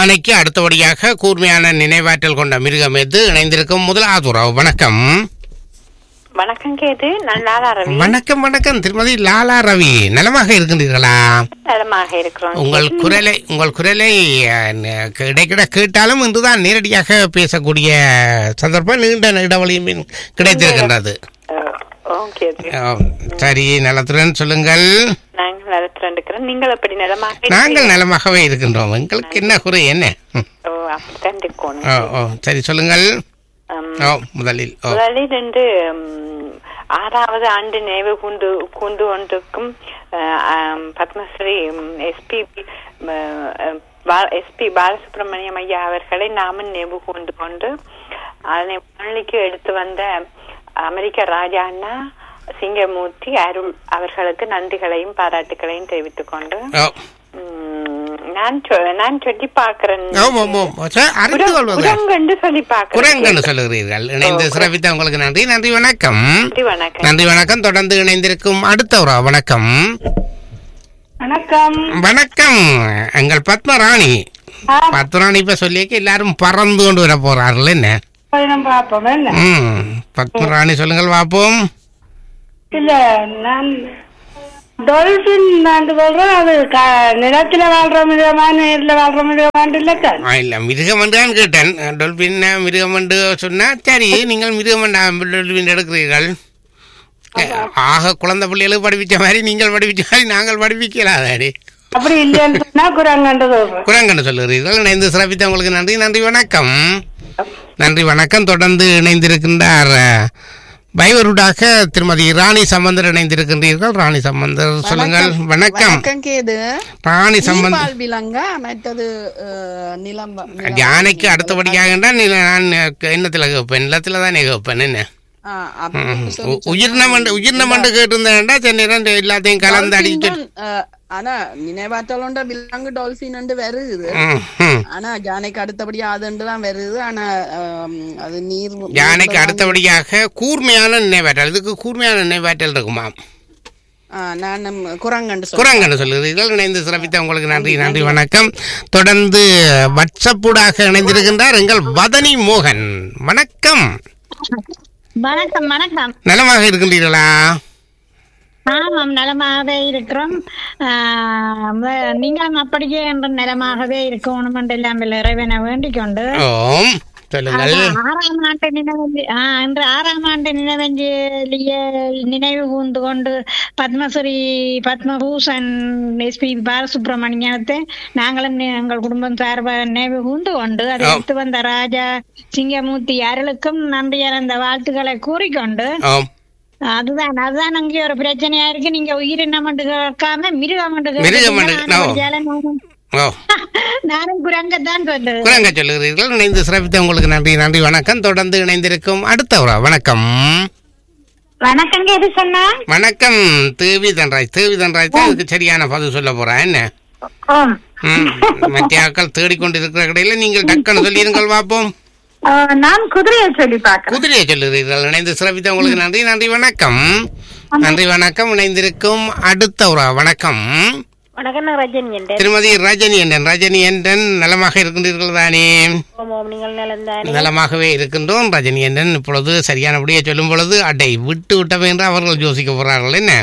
யானைக்கு அடுத்தபடியாக கூர்மையான நினைவாற்றல் கொண்ட மிருகம் எது இணைந்திருக்கும் முதலாவது உறவு வணக்கம் வணக்கம் கேது நல்லா ரவி வணக்கம் வணக்கம் திருமதி லாலா ரவி நலமாக இருக்கின்றீர்களா நலமாக இருக்கிறோம் உங்கள் குரலை உங்கள் குரலை அஹ், ந- இடைக்கிட கேட்டாலும் இன்றுதான் நேரடியாக பேசக்கூடிய சந்தர்ப்பம் நீண்ட இடைவெளியும் கிடைத்திருக்கின்றது ஓகே அஹ், சரி நலத்துடன் சொல்லுங்கள் நாங்கள் நலத்துல இருக்கிறோம் நீங்கள் எப்படி நலமாக நாங்கள் நலமாகவே இருக்கின்றோம் எங்களுக்கு என்ன குறை என்ன ம். ஓ அப்படித்தான் இருக்கணும் ஓ ஓ சரி சொல்லுங்கள் ஆம், ஓ முதலில் ஓ முதலில் இன்று ம், ஆறாவது ஆண்டு நினைவு கூண்டு கூண்டு ஒன்றுக்கும் அஹ், ஆம், பத்மஸ்ரீ எஸ்பி எஸ்பி பாலசுப்ரமணியம் ஐயா அவர்களை நாமும் நினைவு கூண்டு கொண்டு அதனை முன்னிலைக்கு எடுத்து வந்த அமெரிக்க ராஜா அண்ணா சிங்கமூர்த்தி அருள் அவர்களுக்கு நன்றிகளையும் பாராட்டுகளையும் தெரிவித்துக் கொண்டு ஓ ம், நான் சொ- நான் சொல்லி பாக்குறேன் ஓம் ஓம் ஓம் சார் அறிந்து கொள்வது குரங்கண்டு சொல்லி பாக்குறேன் குரங்கன்னு சொல்லுகிறீர்கள் இணைந்து சிறப்பித்த உங்களுக்கு நன்றி நன்றி வணக்கம் நன்றி வணக்கம் நன்றி வணக்கம் தொடர்ந்து இணைந்திருக்கும் அடுத்த ஒரு வணக்கம் வணக்கம் வணக்கம் எங்கள் பத்மராணி பத்மராணி இப்ப சொல்லியிருக்க எல்லாரும் பறந்து கொண்டு வர போறார்கள் என்ன பயணம் பார்ப்போம் இல்ல ம் பத்மராணி சொல்லுங்கள் பார்ப்போம் இல்ல நான் டொல்பின் நான் சொல்றேன் அது க- நிலத்துல வாழ்ற மிருகமா நீர்ல வாழ்ற மிருகமான் இல்ல சார் ஆ, இல்ல மிருகம் என்றான் கேட்டேன் டொல்பின் மிருகம் என்று சொன்னா சரி நீங்கள் மிருகம் என்றா டொல்பின் எடுக்கிறீர்கள் ஆக குழந்தை பிள்ளைகளுக்கு படிப்பிச்ச மாதிரி நீங்கள் படிப்பிச்ச மாதிரி நாங்கள் படிப்பிக்கலாதாடி அப்படி இல்லைன்னு சொன்னா குரங்கண்டு சொல்றேன் குரங்கன்னு சொல்லுகிறீர்கள் இணைந்து சிறப்பித்த உங்களுக்கு நன்றி நன்றி வணக்கம் நன்றி வணக்கம் தொடர்ந்து இணைந்திருக்கின்றார் அஹ், பைவருடாக திருமதி ராணி சம்பந்தர் இணைந்திருக்கின்றீர்கள் ராணி சம்பந்தர் சொல்லுங்கள் வணக்கம் வணக்கம் கேது ராணி சம்பந்தர் நீர்வாழ் விலங்கா மற்றது அஹ், நிலம் நிலம் யானைக்கு அடுத்தபடியாக என்றால் நீ நான் எண்ணத்தில் கேட்பேன் நிலத்தில் தான் கேட்பேன் என்ன ஆ, அப்படின்னு ம். சொல்லி உ- உயிரினம் என்று உயிரினம் என்று கேட்டிருந்தேன்டா சரி ரெண்டு எல்லாத்தையும் கலந்து அடிச்சு டால்பின் தான், அஹ், ஆனா நினைவாற்றலோண்ட விலங்கு டால்பின் வருது ம், ம். ஆனா யானைக்கு அடுத்தபடியா அதுண்டு தான் வருது ஆனா ஆம், அது நீர் யானைக்கு அடுத்தபடியாக கூர்மையான நினைவாற்றல் இதுக்கு கூர்மையான நினைவாற்றல் இருக்குமா ஆ, நான் நம்ம குரங்கண்டு சொல்றேன் குரங்கன்னு சொல்லுகிறீர்கள் இணைந்து சிறப்பித்த உங்களுக்கு நன்றி நன்றி வணக்கம் தொடர்ந்து வாட்ஸ்அப்புடாக இணைந்திருக்கின்றார் எங்கள் வதனி மோகன் வணக்கம் வணக்கம் வணக்கம் நலமாக இருக்கின்றீர்களா ஆமாம் நலமாகவே இருக்கிறோம் ஆஹ் வ- நீங்களும் அப்படியே என்ற நலமாகவே இருக்கணும் என்று எல்லாம் இறைவனை வேண்டிக் கொண்டு ஓம் சொல்லுங்கள் ஆமா, ஆறாம் ஆண்டு நினைவஞ்சி ஆஹ் இன்று ஆறாம் ஆண்டு நினைவஞ்சிலேயே நினைவு கூர்ந்து கொண்டு பத்மஸ்ரீ பத்மபூஷன் எஸ்பி பாலசுப்ரமணியத்தை நாங்களும் நி- எங்கள் குடும்பம் சார்பாக நினைவு கூர்ந்து கொண்டு அதை ஆம். எடுத்து வந்த ராஜா சிங்கமூர்த்தி அருளுக்கும் நம்பியார் அந்த வாழ்த்துக்களை கூறிக்கொண்டு ஓம் அதுதான் அதுதான் அங்கே ஒரு பிரச்சனையா இருக்கு நீங்க உயிரினம் மட்டும் கேட்காம மிருகம் மட்டும் மிருகம் கேட்டீங்க. மட்டும், நான் ஓ. ஒரு ஜாலம் நானும் ஓ நானும் குரங்கத்தான் சொல்லுது குரங்க சொல்லுகிறீர்கள் இணைந்து சிறப்பித்த உங்களுக்கு நன்றி நன்றி வணக்கம் தொடர்ந்து இணைந்திருக்கும் அடுத்த ஒரு வணக்கம் வணக்கங்க எது சொன்னா வணக்கம் தேவி தன்ராஜ் தேவி தன்ராஜ் தான் இதுக்கு சரியான பதில் சொல்ல போறேன் என்ன ம், மற்ற ஆட்கள் தேடிக்கொண்டிருக்கிற கடையில நீங்கள் டக்குன்னு சொல்லிருங்கள் பார்ப்போம் நான் குதிரையை சொல்லி பாக்குறேன் குதிரையை சொல்லுகிறீர்கள் இணைந்து சிறப்பித்த உங்களுக்கு நன்றி நன்றி வணக்கம் நன்றி வணக்கம் இணைந்திருக்கும் அடுத்த ஒரு வணக்கம் வணக்கம் நான் ரஜினி என்ற திருமதி ரஜினி என்றன் ரஜினி என்றன் நலமாக இருக்கின்றீர்கள் தானே ஓம் ஓம் நீங்கள் நலந்தானே நலமாகவே இருக்கின்றோம் ரஜினி என்றன் இப்பொழுது சரியானபடியே சொல்லும் பொழுது அடை விட்டு விட்டவை என்று அவர்கள் யோசிக்க போறார்கள் என்ன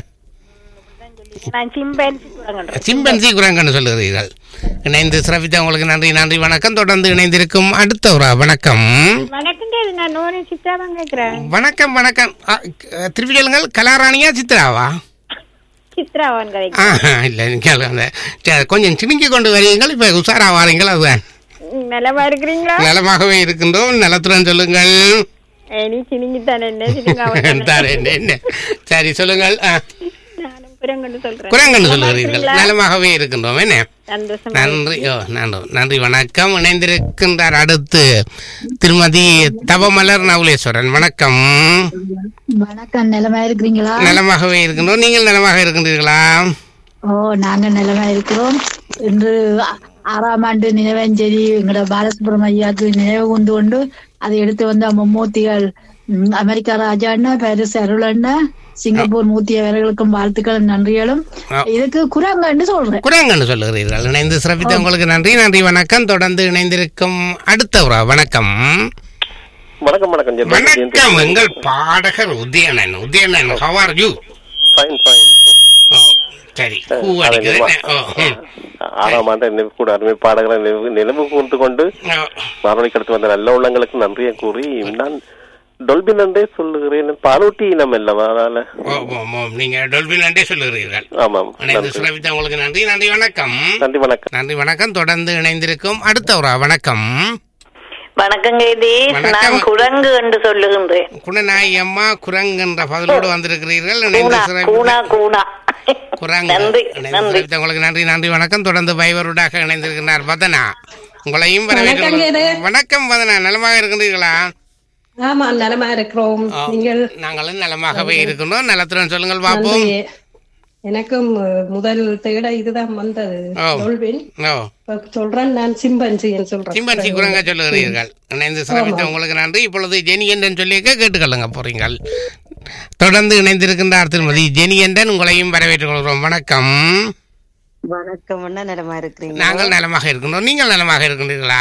நான் சிம்பன்சி குரங்கண்டு சிம்பன்சி குரங்கன்னு சொல்லுகிறீர்கள் இணைந்து சிறப்பித்த உங்களுக்கு நன்றி நன்றி வணக்கம் தொடர்ந்து இணைந்திருக்கும் அடுத்த ஒரு வணக்கம் வணக்கம் கேது நான் நோனி சித்தா தான் கேட்கிறேன் வணக்கம் வணக்கம் ஆ, க- திருப்பி சொல்லுங்கள் கலாராணியா சித்ராவா சித்ராவான் கதை ஆ இல்லை நீங்கள் அந்த சரி, கொஞ்சம் சிணுங்கி கொண்டு வரீங்கள் இப்போ உஷாரா வாரீங்கள் அதுதான் நலமா இருக்கிறீங்களா நலமாகவே இருக்கின்றோம் நலத்துடன் சொல்லுங்கள் ஏய், நீ சினிங்கித்தான் என்ன சினிங்க தரேன், என்ன சரி சொல்லுங்கள் ஆ, நானும் குரங்கண்டு சொல்றேன் குரங்கன்னு சொல்லுகிறீர்கள் நலமாகவே இருக்கின்றோம் என்ன சந்தோஷம் நன்றி ஓ நன்றி நன்றி வணக்கம் இணைந்திருக்கின்றார் அடுத்து திருமதி தவமலர் நவுலேஸ்வரன் வணக்கம் வணக்கம் நிலமா இருக்கிறீங்களா நலமாகவே இருக்கின்றோம் நீங்கள் நலமாக இருக்கின்றீர்களா ஓ நாங்க நிலமா இருக்கிறோம் இன்று ஆ- ஆறாம் ஆண்டு நினைவஞ்சலி எங்களோட பாலசுப்ரமணியாக்கு நினைவு கொண்டு கொண்டு அதை எடுத்து வந்த மும்மூர்த்திகள் ம், அமெரிக்கா ராஜா அண்ணா பாரிஸ் அருள் அண்ணா சிங்கப்பூர் மூர்த்தி அவர்களுக்கும் வாழ்த்துக்களும் நன்றிகளும் ஆ. இதுக்கு குரங்கன்னு சொல்றேன் குரங்கன்னு சொல்லுகிறீர்கள் இணைந்து சிறப்பித்த உங்களுக்கு நன்றி நன்றி வணக்கம் தொடர்ந்து இணைந்திருக்கும் அடுத்த உறா வணக்கம் வணக்கம் வணக்கம் ஜெயந்தி. வணக்கம் எங்கள் பாடகர் Udayanan Udayanan how are you Fine, fine. சரி பூ அடிக்குது என்ன? ஓ, ம். ஆறாம் ஆண்டு நினைவு கூட அருமை பாடகரை நினைவு நினைவு கூர்ந்து கொண்டு ஓ, வானொலிக்கு அடுத்து வந்த நல்ல உள்ளங்களுக்கு நன்றியை கூறி நான் டொல்பி நன்றே சொல்லுகிறேன் பாலூட்டி இனம் அல்லவா அதனால ஓ, ஓ, ஓ, நீங்க டொல்பின் நன்றே சொல்லுகிறீர்கள் ஆமாம் இணைந்து நன்றி சிறப்பித்த உங்களுக்கு நன்றி நன்றி வணக்கம் நன்றி வணக்கம் நன்றி வணக்கம் தொடர்ந்து இணைந்திருக்கும் அடுத்த உறா வணக்கம் வணக்கம் கேதி வணக்கம். நான் குரங்கு என்று சொல்லுகின்றேன் குணநாயகி அம்மா குரங்கு என்ற பதிலோடு வந்திருக்கிறீர்கள் இணைந்து கூனா சிறப்பித்த கூனா கூனா குரங்கு நன்றி இணைந்து நன்றி சிறப்பித்த உங்களுக்கு நன்றி நன்றி வணக்கம் தொடர்ந்து பைவருடாக இணைந்திருக்கிறார் வதனா உங்களையும் வரவேற்கிறோம் வணக்கம் வதனா நலமாக இருக்கின்றீர்களா ஆமா நலமா இருக்கிறோம் ஆ, நீங்கள் நாங்களும் நலமாகவே இருக்கின்றோம் நலத்துடன் சொல்லுங்கள் பார்ப்போம் நன்றி. எனக்கும் அஹ், முதல் தேட இதுதான் வந்தது ஓ. சொல்வேன் ஓ இப்ப சொல்றேன் நான் சிம்பன்சின்னு சொல்றேன் சிம்பன்சி குரங்க சொல்லுகிறீர்கள் இணைந்து சிறப்பித்த உங்களுக்கு நன்றி இப்பொழுது ஜெனி என்றன் சொல்லியிருக்க கேட்டுக்கொள்ளுங்க போறீங்கள் தொடர்ந்து இணைந்திருக்கின்றார் திருமதி ஜெனி என்றன் உங்களையும் வரவேற்றுக் கொள்கிறோம் வணக்கம் வணக்கம் அண்ணா நலமா இருக்கிறீங்க நாங்கள் நலமாக இருக்கின்றோம் நீங்கள் நலமாக இருக்கின்றீர்களா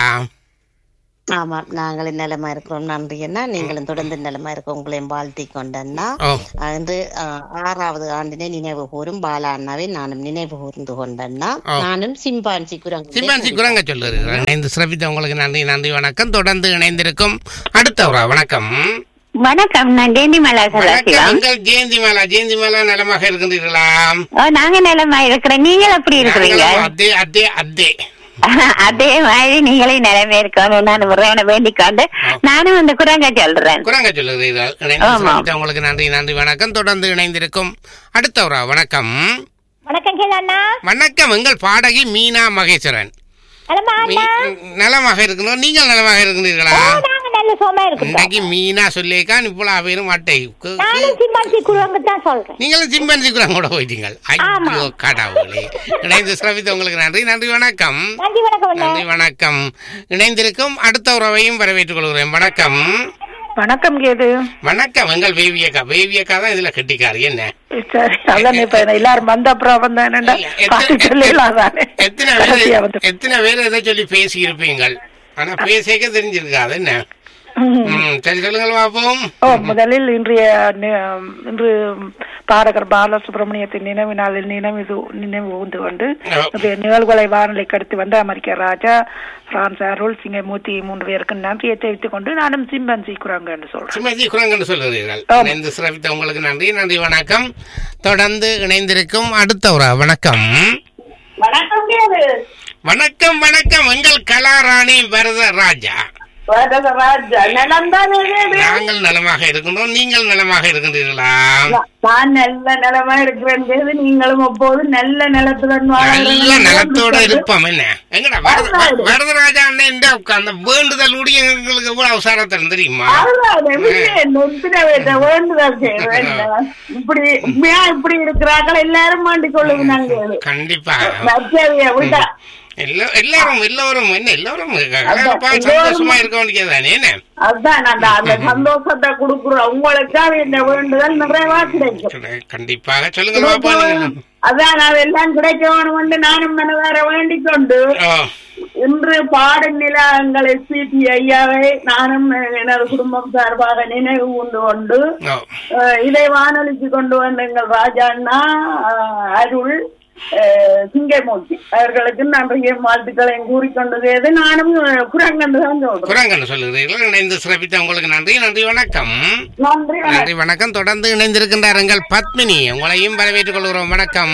ஆமா நாங்களும் நலமா இருக்கிறோம் நன்றி அண்ணா நீங்களும் தொடர்ந்து நலமா இருக்க உங்களையும் வாழ்த்தி கொண்டண்ணா ஓ இன்று ஆஹ், ஆறாவது ஆண்டினை நினைவு கூறும் பாலா அண்ணாவை நானும் நினைவு கூர்ந்து கொண்டண்ணா ஓ. நானும் சிம்பான்சி குரங்கு சிம்பான்சி குரங்க சொல்லுகிறீர்கள் இணைந்து சிறப்பித்த உங்களுக்கு நன்றி நன்றி வணக்கம் தொடர்ந்து இணைந்திருக்கும் அடுத்தவரா வணக்கம் வணக்கம் நான் ஜெயந்தி மலா வணக்கம் சதாசிவம் உங்கள் ஜெயந்தி மாலா ஜெயந்தி மாலா நலமாக இருக்கின்றீர்களா ஓ, நாங்க நிலமா இருக்கிறோம் நீங்கள் எப்படி இருக்கிறீங்க நாங்களும் அதே அதே அதே அதே மாதிரி நீங்களே நிலைமை இருக்கணும் நான் முறையான வேண்டிக் கொண்டு நானும் அந்த குரங்க சொல்றேன் குரங்க சொல்லுகிறீர்கள் இணைந்து ஆமாம். சிறப்பித்த உங்களுக்கு நன்றி நன்றி வணக்கம் தொடர்ந்து இணைந்திருக்கும் அடுத்தவரா வணக்கம் வணக்கம் கேளண்ணா வணக்கம் எங்கள் பாடகி மீனா மகேஸ்வரன் நலமா மீ- நலமாக இருக்கணும் நீங்கள் நலமாக இருக்கின்றீர்களா நாங்க நல்ல சோமா இன்றைக்கு மீனா சொல்லியிருக்கா இப்போலாம் பேரும் அட்டை கு- கு- சிம்பான்சி குரங்கு தான் சொல்றேன் நீங்களும் சிம்பன்சி குரங்க கூட போயிட்டீங்க ஐயோ கடவுளே இணைந்து சிறப்பித்த உங்களுக்கு நன்றி நன்றி வணக்கம் நன்றி வணக்கம் நன்றி வணக்கம் இணைந்திருக்கும் அடுத்த உறவையும் வரவேற்றுக் கொள்கிறேன் வணக்கம் வணக்கம் கேது வணக்கம் எங்கள் வேவியக்கா வேவியக்கா தான் இதுல கெட்டிக்காரு என்ன சரி அதான் இப்ப எல்லாரும் வந்த அப்புறம் வந்த என்னடா பாத்து சொல்லலாம் தானே எத்தனை பேர் எத்தனை பேர் எதை சொல்லி பேசி இருப்பீங்கள் ஆனா பேசிக்க தெரிஞ்சிருக்காது என்ன ம், சரி சொல்லுங்கள் பார்ப்போம் ஓ முதலில் இன்றைய நி- இன்று பாடகர் பாலசுப்ரமணியத்தின் நினைவு நாளில் நினைவு நினைவு ஊந்து கொண்டு இன்றைய நிகழ்வுகளை வானொலிக்கு அடுத்து வந்த அமெரிக்க ராஜா பிரான்ஸ் அருள் சிங்கமூர்த்தி மூன்று பேருக்கு நன்றியை தெரிவித்துக் கொண்டு நானும் சிம்பன்சி குரங்கு என்று சொல்றேன் சுமதி குரங்கன்னு சொல்லுகிறீர்கள் இணைந்து சிறப்பித்த உங்களுக்கு நன்றி நன்றி வணக்கம் தொடர்ந்து இணைந்திருக்கும் அடுத்த ஒரு வணக்கம் வணக்கம் கேது வணக்கம் வணக்கம் எங்கள் கலாராணி வரத ராஜா வரதராஜா நலம் தானே கேது நாங்கள் நலமாக இருக்கின்றோம் நீங்கள் நலமாக இருக்கின்றீர்களா நான் நல்ல நிலமா இருக்கிறேன் கேது நீங்களும் அப்போது நல்ல நிலத்துடன் நல்ல நலத்தோட இருப்போம் என்ன எங்கடா வரத- வ- வரதராஜா அண்ணன் இந்த அந்த வேண்டுதல் உடைய எங்களுக்கு எவ்வளவு அவசரத்தில் தெரியுமா வேண்டுதல் செய்வேன் இப்படி உண்மையா இப்படி இருக்கிறார்கள் எல்லாரும் மாண்டிக் கொள்ளுங்க நாங்கள் கண்டிப்பா மச்சவிய விட்டா எல்லா- எல்லாரும் எல்லாரும் என்ன எல்லாரும் கலகலப்பா சந்தோஷமா இருக்க வேண்டியதுதானே என்ன அதான் அந்த அந்த சந்தோஷத்தை கொடுக்குறோம் உங்களுக்காக இந்த வேண்டுதல் நிறைவா கிடைக்கும் கண்டிப்பாக சொல்லுங்க பாப்பா நீங்க. அதான் அதெல்லாம் கிடைக்க வேணும் நானும் மனதார வேண்டிக் கொண்டு ஓ, இன்று பாடும் நிலங்கள் எஸ்பிபி ஐயாவை நானும் எனது குடும்பம் சார்பாக நினைவு கொண்டு கொண்டு ஓ. அஹ், இதை வானொலிக்கு கொண்டு வந்த எங்கள் ராஜா அண்ணா அஹ், அருள் அஹ், சிங்கமூர்த்தி அவர்களுக்கு நன்றியும் வாழ்த்துக்களையும் கூறிக்கொண்டது நானும் குரங்கன்று தான் சொல்றேன் குரங்கன்னு சொல்லுகிறீர்கள் இணைந்து சிறப்பித்த உங்களுக்கு நன்றி நன்றி வணக்கம் நன்றி நன்றி வணக்கம் தொடர்ந்து இணைந்திருக்கின்றார் எங்கள் பத்மினி உங்களையும் வரவேற்றுக் கொள்கிறோம் வணக்கம்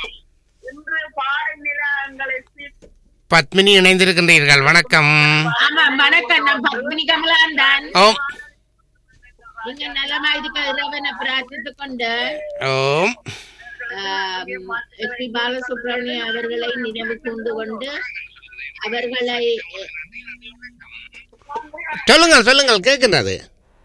பத்மினி இணைந்திருக்கின்றீர்கள் வணக்கம் ஆமா வணக்கம் நான் பத்மினி கமலான் தான் ஓம் நீங்க நலமா இருக்க இறைவனை பிரார்த்தித்துக் கொண்டு ஓம் ஆம், எஸ் பி பாலசுப்ரமணியம் அவர்களை நினைவு கூர்ந்து கொண்டு அவர்களை சொல்லுங்கள் சொல்லுங்கள் கேட்கின்றது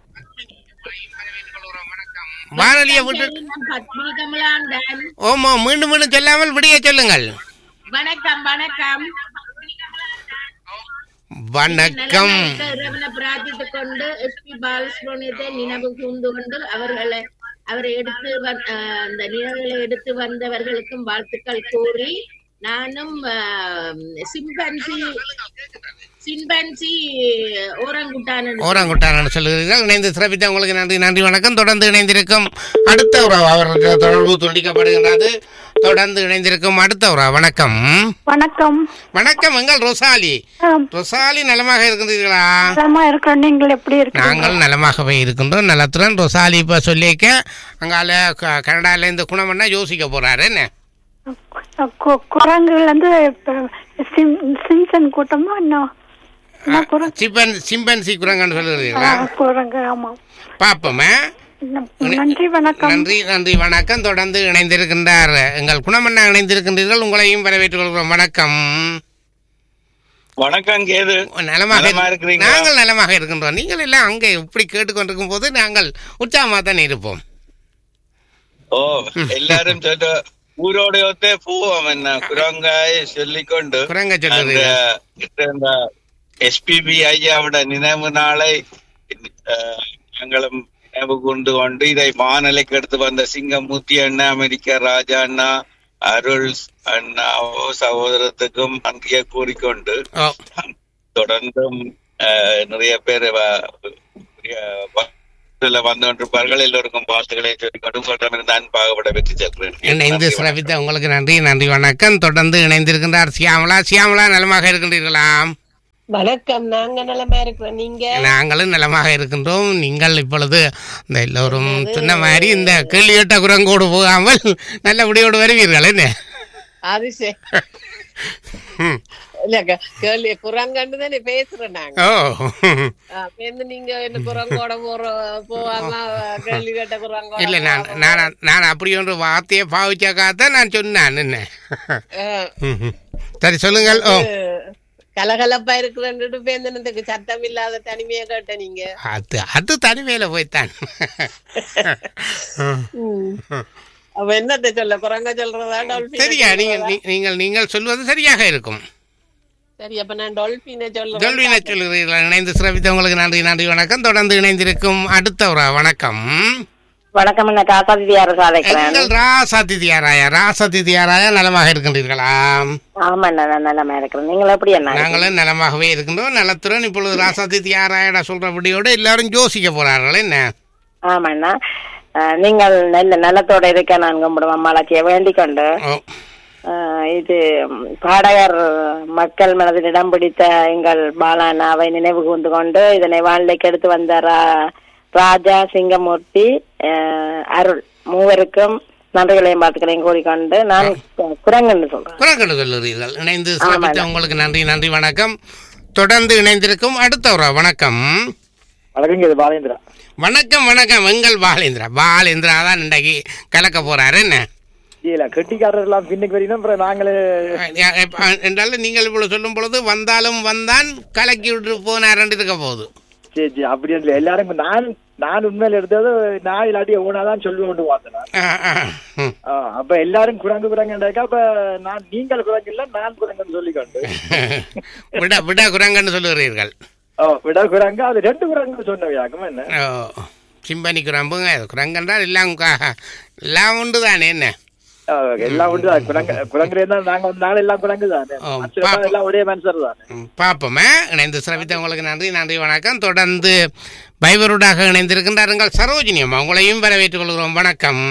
வானொலியை விட்டு நான் பத்மினி கமலான் தான் ஓமோ மீண்டும் மீண்டும் சொல்லாமல் விடிய சொல்லுங்கள் வணக்கம் வணக்கம் வணக்கம் இறைவனை பிரார்த்தித்துக் கொண்டு எஸ்பி பாலசுப்ரமணியத்தை நினைவு கூர்ந்து கொண்டு அவர்களை அவரை எடுத்து வந்- அஹ், அந்த நினைவுகளை எடுத்து வந்தவர்களுக்கும் வாழ்த்துக்கள் கூறி நானும் ஆஹ், சிம்பன்சி சிம்பன்சி ஓரங்குட்டான ஓரங்குட்டாரன் சொல்லுகிறீர்கள் இணைந்து சிறப்பித்த உங்களுக்கு நன்றி நன்றி வணக்கம் தொடர்ந்து இணைந்திருக்கும் அடுத்த உறவு அவர்களுக்கு தொடர்பு துண்டிக்கப்படுகின்றது தொடர்ந்து இணைந்திருக்கும் அடுத்த உறவு வணக்கம் வணக்கம் வணக்கம் எங்கள் ரொசாலி ரொசாலி நலமாக இருக்கின்றீர்களா நலமா இருக்கிறோம் நீங்கள் எப்படி இருக்கீங்க நாங்கள் நலமாகவே இருக்கின்றோம் நலத்துடன் ரொசாலி இப்ப சொல்லிக்க அங்கால க- கனடால இருந்து குணமண்ணா யோசிக்க போறாரு என்ன கு- குரங்குகள் வந்து இப்ப சிம்- சிம்சன் கூட்டமா என்ன என்ன குரங்கு சிம்பன் சிம்பன்சி குரங்கன்னு சொல்லுகிறீர்களா ஆ, குரங்கு ஆமா பாப்போமே நன்றி வணக்கம் நன்றி நன்றி வணக்கம் தொடர்ந்து இணைந்திருக்கின்றார் எங்கள் குணமண்ணா இணைந்திருக்கின்றீர்கள் உங்களையும் வரவேற்றுக் கொள்கிறோம் வணக்கம் வணக்கம் கேது நலமாக நலமா இரு- இருக்கிறீங்களா? நாங்கள் நலமாக இருக்கின்றோம் நீங்கள் எல்லாம் அங்கே இப்படி கேட்டுக்கொண்டிருக்கும் போது நாங்கள் உற்சாகமாக தான் இருப்போம் ஓ எல்லாரும் சொல்ல ஊரோட ஒத்தே போவோம் என்ன குரங்காய் சொல்லிக்கொண்டு குரங்க அந்த சொல்லுறீர்கள் இந்த எஸ்பிபி ஐயாவோட நினைவு நாளை அஹ், நாங்களும் நினைவு கொண்டு கொண்டு இதை வானலைக்கு எடுத்து வந்த சிங்கமூர்த்தி அண்ணா அமெரிக்க ராஜா அண்ணா அருள் அண்ணா சகோதரத்துக்கும் நன்றியை கூறிக்கொண்டு ஓ தொடர்ந்தும் அஹ், நிறைய பேர் வந்து கொண்டிருப்பார்கள் எல்லோருக்கும் வாழ்த்துக்களை சொல்லிக்கொண்டு உங்களிடமிருந்து அன்பாக விட வெற்றி செல்கிறேன் இணைந்து சிறப்பித்த உங்களுக்கு நன்றி நன்றி வணக்கம் தொடர்ந்து இணைந்திருக்கின்றார் சியாமலா சியாமலா நலமாக இருக்கின்றீர்களா வணக்கம் நாங்க நலமா இருக்கிறோம் நீங்க நாங்களும் நலமாக இருக்கின்றோம் நீங்கள் இப்பொழுது இந்த எல்லோரும் சொன்ன மாதிரி இந்த கேள்வி கேட்ட குரங்கோடு போகாமல் நல்ல முடிவோடு வருவீர்கள் என்ன அது சரி ம். இல்ல க- கேள்வி குரங்கன்னு தானே பேசுறோம் நாங்க ஓ ஆ, அப்ப என்ன நீங்க என்ன குரங்கோட போற போவாம கேள்வி கேட்ட குரங்கோட இல்லை நான் நான் நான் அப்படி ஒன்று வார்த்தையை பாவிச்சாக்காத்தான் நான் சொன்னேன் என்ன ஆ, ம், ம். சரி சொல்லுங்கள் ஓ கலகலப்பா இருக்கிறன்னு பேந்தனத்துக்கு சத்தம் இல்லாத தனிமையை கேட்ட நீங்க அது அது தனிமையில போய்த்தான் ம். அப்ப என்னத்த சொல்ல குரங்க சொல்றதா டால்பின் சரியா நீங்கள் நீ- நீங்கள் நீங்கள் சொல்வது சரியாக இருக்கும் சரி அப்ப நான் டால்பினை சொல்றேன் கேள்வினை சொல்கிறீர்கள் இணைந்து சிறப்பித்தவங்களுக்கு நன்றி நன்றி வணக்கம் தொடர்ந்து இணைந்திருக்கும் அடுத்த ஒரு வணக்கம் வணக்கம் என்ன காசாதியார சாலைக்கிறேன் எங்கள் ராசாதித்யாராயா ராசாதித்யாராயா நலமாக இருக்கின்றீர்களா ஆமா நான் நல்லமா இருக்கிறேன் நீங்கள் எப்படி என்ன நாங்களும் நலமாகவே இருக்கின்றோம் நலத்துடன் இப்பொழுது ராசாதித்யாராயடா சொல்றபடியோட எல்லாரும் யோசிக்க போறார்கள் என்ன ஆமாண்ணா அஹ், நீங்கள் நல்ல நலத்தோட இருக்க நான் கும்பிடுவோம் அம்மாளாச்சியை வேண்டிக் கொண்டு ஓ. அஹ், இது ம், பாடகர் மக்கள் மனதில் இடம் பிடித்த எங்கள் பாலானாவை நினைவு கூர்ந்து கொண்டு இதனை வானிலைக்கு எடுத்து வந்த ரா- ராஜா சிங்கமூர்த்தி அஹ், அருள் மூவருக்கும் நன்றிகளையும் பார்த்துக்களையும் கூறிக்கொண்டு நான் கு- குரங்குன்னு சொல்றேன் குரங்கடு சொல்லுகிறீர்கள் இணைந்து சிறப்பித்த உங்களுக்கு நன்றி நன்றி வணக்கம் தொடர்ந்து இணைந்திருக்கும் அடுத்த ஒரு வணக்கம் வணக்கம் இது பாலேந்திரா வணக்கம் வணக்கம் எங்கள் பாலேந்திரா பாலேந்திரா தான் இன்றைக்கு கலக்க போறாரு என்ன இல்ல கெட்டிக்காரர் எல்லாம் பின்னுக்கு வரணும் அப்புறம் நாங்களே என்றாலும் நீங்கள் இவ்வளவு சொல்லும் பொழுது வந்தாலும் வந்தான் கலக்கி விட்டு போனாருன்னு இருக்க போகுது சரி சரி அப்படி இல்லை எல்லாரும் இப்ப நான் நான் உண்மையில எடுத்தது நான் இல்லாட்டி ஊனாதான் சொல்லுவோம் பார்த்தேன் நான். ஆ, ஆ, ம். ஆ, அப்ப எல்லாரும் குரங்கு குரங்குண்டாக்கா அப்ப நான் நீங்கள் குரங்கு இல்ல நான் குரங்குன்னு சொல்லிக்கொண்டு விட விட குரங்கன்னு சொல்லுகிறீர்கள் ஓ விட குரங்கு அது ரெண்டு குரங்கு சொன்னவையாக்கும் என்ன ஓ சிம்பனி குரம்புங்க குரங்கன்றால் எல்லாம் க- எல்லாம் உண்டு தானே என்ன ஆ, எல்லாம் உண்டு தான். குரங்கு குரங்கு தான் நாங்க வந்து நாள் எல்லாம் குரங்கு தானே ஓ, மனுஷர் தான் எல்லாம் ஒரே மனுஷர் தானே ம், பார்ப்போமே இணைந்து சிறப்பித்த உங்களுக்கு நன்றி நன்றி வணக்கம் தொடர்ந்து பைபருடாக இணைந்திருக்கின்றாருங்கள் சரோஜினி அம்மா உங்களையும் வரவேற்றுக் கொள்கிறோம் வணக்கம்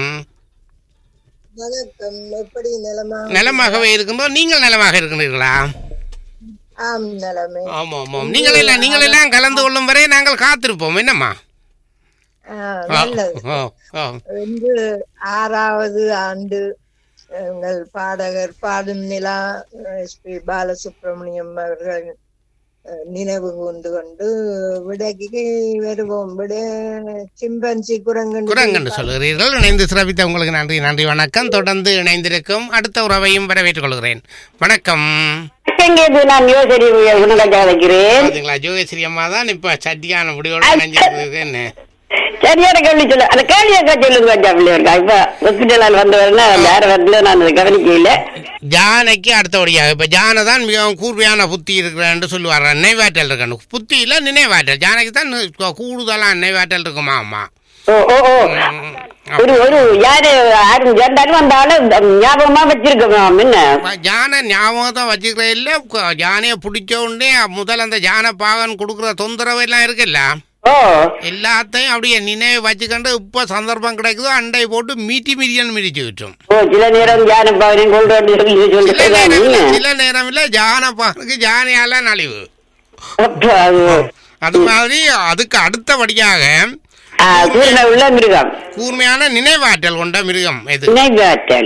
வணக்கம் எப்படி நிலமா நலமாகவே இருக்கின்றோம் நீங்கள் நலமாக இருக்கின்றீர்களா ஆம் நிலைமை ஆமாம் ஆமாம் நீங்கள் எல்லாம் நீங்கள் எல்லாம் கலந்து கொள்ளும் வரை நாங்கள் காத்திருப்போம் என்னம்மா ஆ, ஆ, நல்லது ஓ ஓ வந்து ஆறாவது ஆண்டு எங்கள் பாடகர் பாடும் நிலா எஸ்பி பாலசுப்ரமணியம் அவர்கள் அஹ், நினைவு கூர்ந்து கொண்டு விடைக்கு வருவோம் விட சிம்பன்சி குரங்கு குரங்கன்னு சொல்லுகிறீர்கள் இணைந்து சிறப்பித்த உங்களுக்கு நன்றி நன்றி வணக்கம் தொடர்ந்து இணைந்திருக்கும் அடுத்த உறவையும் வரவேற்றுக் கொள்கிறேன் வணக்கம் எங்கேருந்து நான் யோசரி குணராஜா வைக்கிறேன் பாத்தீங்களா ஜோகேஸ்வரி அம்மா தான் இப்ப சட்டியான முடிவோட இணைஞ்சிருக்கு என்ன சரியான கேள்வி சொல்லு அந்த கேள்வி அக்கா சொல்லுங்க கொஞ்சம் பிள்ளைங்க இப்ப ஹாஸ்பிட்டலால் வந்தவர்கள் வேற வரல நான் அதை கவனிக்கல ஜானைக்கு அடுத்தபடியாக இப்ப ஜானை தான் மிகவும் கூர்மையான புத்தி இருக்கிறேன்னு சொல்லுவார் நினைவாற்றல் இருக்கணும் புத்தியில நினைவாற்றல் ஜானைக்கு தான் நி- கூடுதலா நினைவாற்றல் இருக்குமா அம்மா ஓ ஓ ஓ ஒரு ஒரு யாரு யாரும் சேர்ந்தாலும் வந்தாலும் ஞாபகமா வச்சிருக்கோம் என்ன ஜானை ஞாபகத்தை வச்சுக்கிற இல்ல க- ஜானையை பிடிச்ச உடனே முதல்ல அந்த ஜானை பாகன் கொடுக்குற தொந்தரவு எல்லாம் இருக்குல்ல ஓ எல்லாத்தையும் அப்படியே நினைவு வச்சுக்கண்டு இப்ப சந்தர்ப்பம் கிடைக்குதோ அண்டை போட்டு மீட்டி மிதியன் மிதிச்சு விட்டுரும் ஓ சில நேரம் ஞான பவனையும் கொண்டு வந்து சொல்லி சில நேரம் இல்ல, சொல்லிட்டு சில நேரம் இல்ல ஜான பாகனுக்கு ஜானையால நலிவு அப்ப அது அது மாதிரி அதுக்கு அடுத்தபடியாக கூர்ம உள்ள மிருகம் கூர்மையான நினைவாற்றல் கொண்ட மிருகம் எது நினைவாற்றல்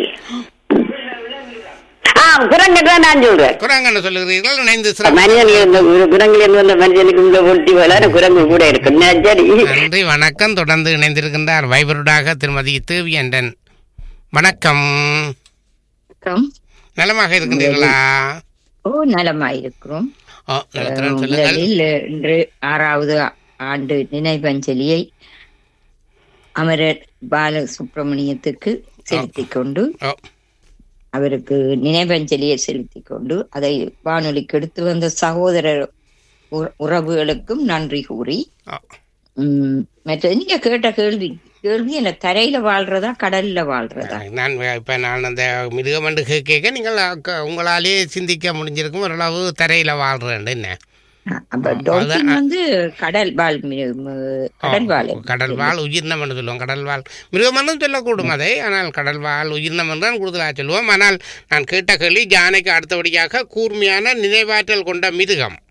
ஆ குரங்கு தான் நான் சொல்றேன் குரங்கன்னு சொல்லுகிறீர்கள் இணைந்து சிறப்பு மனிதனுக்கு இந்த கு- குரங்கிலிருந்து வந்த மனிதனுக்கு உள்ள ஒட்டி வளர குரங்கு கூட இருக்கு நான் சரி நன்றி வணக்கம் தொடர்ந்து இணைந்திருக்கின்றார் வைபருடாக திருமதி தேவியண்டன் வணக்கம் வணக்கம் நலமாக இருக்கின்றீர்களா ஓ நலமாயிருக்கிறோம் ஓ நலத்துடன் சொல்லுங்கள் முதலில் இன்று ஆறாவது ஆண்டு நினைவஞ்சலியை அமரர் பாலசுப்ரமணியத்துக்கு செலுத்திக் கொண்டு ஓ. அவருக்கு நினைவஞ்சலியை செலுத்திக் கொண்டு அதை வானொலிக்கு எடுத்து வந்த சகோதரர் உற- உறவுகளுக்கும் நன்றி கூறி உம், மற்ற நீங்க கேட்ட கேள்வி கேள்வி என்ன தரையில வாழ்றதா கடல்ல வாழ்றதா நான் இப்ப நான் அந்த மிருகமண்டு கேட்க நீங்கள் அக்க- உங்களாலே சிந்திக்க முடிஞ்சிருக்கும் ஓரளவு தரையில வாழ்றேன் என்ன அப்ப டால்பின் வந்து கடல் வாழ் மி- ம- கடல் வாழ் கடல் வாழ் உயிரினம் என்று சொல்லுவோம் கடல் வாழ் மிருகமன்னும் சொல்லக்கூடும் அதை ஆனால் கடல் வாழ் உயிரினம் என்று தான் கூடுதலாக சொல்லுவோம் ஆனால் நான் கேட்ட கேள்வி ஜானைக்கு அடுத்தபடியாக கூர்மையான நினைவாற்றல் கொண்ட மிருகம்